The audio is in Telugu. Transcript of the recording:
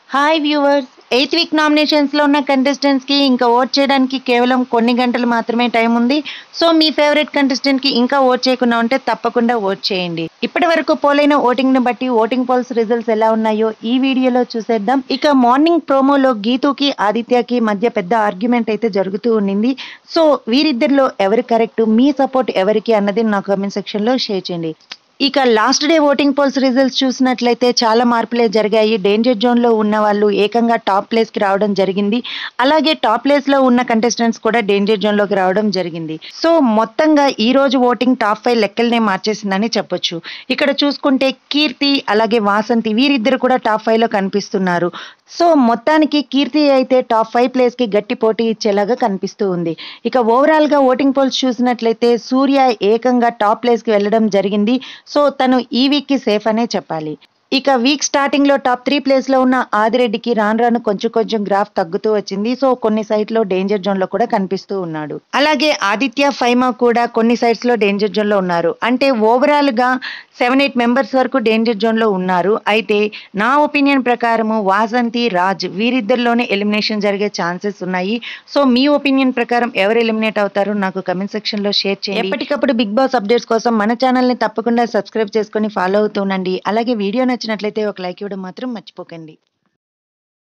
హాయ్ వ్యూవర్స్ ఎయిత్ వీక్ నామినేషన్స్లో ఉన్న కంటెస్టెంట్స్కి ఇంకా ఓట్ చేయడానికి కేవలం కొన్ని గంటలు మాత్రమే టైం ఉంది సో మీ ఫేవరెట్ కంటెస్టెంట్కి ఇంకా ఓట్ చేయకుండా ఉంటే తప్పకుండా ఓట్ చేయండి ఇప్పటి వరకు పోలైన ఓటింగ్ను బట్టి ఓటింగ్ పోల్స్ రిజల్ట్స్ ఎలా ఉన్నాయో ఈ వీడియోలో చూసేద్దాం ఇక మార్నింగ్ ప్రోమోలో గీతుకి ఆదిత్యకి మధ్య పెద్ద ఆర్గ్యుమెంట్ అయితే జరుగుతూ ఉండింది సో వీరిద్దరిలో ఎవరు కరెక్ట్ మీ సపోర్ట్ ఎవరికి అన్నది నా కామెంట్ సెక్షన్లో షేర్ చేయండి ఇక last day voting polls results చూసినట్లయితే చాలా మార్పులే జరిగాయి డేంజర్ జోన్ లో ఉన్న వాళ్ళు ఏకంగా టాప్ ప్లేస్ కి రావడం జరిగింది అలాగే టాప్ ప్లేస్ లో ఉన్న కంటెస్టెంట్స్ కూడా డేంజర్ జోన్ లోకి రావడం జరిగింది సో మొత్తంగా ఈ రోజు ఓటింగ్ టాప్ ఫైవ్ లెక్కలనే మార్చేసిందని చెప్పొచ్చు ఇక్కడ చూసుకుంటే కీర్తి అలాగే వాసంతి వీరిద్దరు కూడా టాప్ ఫైవ్ లో కనిపిస్తున్నారు సో మొత్తానికి కీర్తి అయితే టాప్ ఫైవ్ ప్లేస్ కి గట్టి పోటీ ఇచ్చేలాగా కనిపిస్తూ ఉంది ఇక ఓవరాల్ గా ఓటింగ్ పోల్స్ చూసినట్లయితే సూర్య ఏకంగా టాప్ ప్లేస్ కి వెళ్ళడం జరిగింది సో తను ఈ వీక్ కి సేఫ్ అనే చెప్పాలి ఇక వీక్ స్టార్టింగ్ లో టాప్ త్రీ ప్లేస్ లో ఉన్న ఆదిరెడ్డికి రాను రాను కొంచెం కొంచెం గ్రాఫ్ తగ్గుతూ వచ్చింది సో కొన్ని సైట్ లో డేంజర్ జోన్ లో కూడా కనిపిస్తూ ఉన్నాడు అలాగే ఆదిత్య ఫైమా కూడా కొన్ని సైట్స్ లో డేంజర్ జోన్ లో ఉన్నారు అంటే ఓవరాల్ గా సెవెన్ ఎయిట్ మెంబర్స్ వరకు డేంజర్ జోన్ లో ఉన్నారు అయితే నా ఒపీనియన్ ప్రకారము వాసంతి రాజ్ వీరిద్దరిలోనే ఎలిమినేషన్ జరిగే ఛాన్సెస్ ఉన్నాయి సో మీ ఒపీనియన్ ప్రకారం ఎవరు ఎలిమినేట్ అవుతారో నాకు కమెంట్ సెక్షన్ లో షేర్ చేయండి ఎప్పటికప్పుడు బిగ్ బాస్ అప్డేట్స్ కోసం మన ఛానల్ ని తప్పకుండా సబ్స్క్రైబ్ చేసుకొని ఫాలో అవుతుండండి అలాగే వీడియో నచ్చినట్లయితే ఒక లైక్ ఇవ్వడం మాత్రం మర్చిపోకండి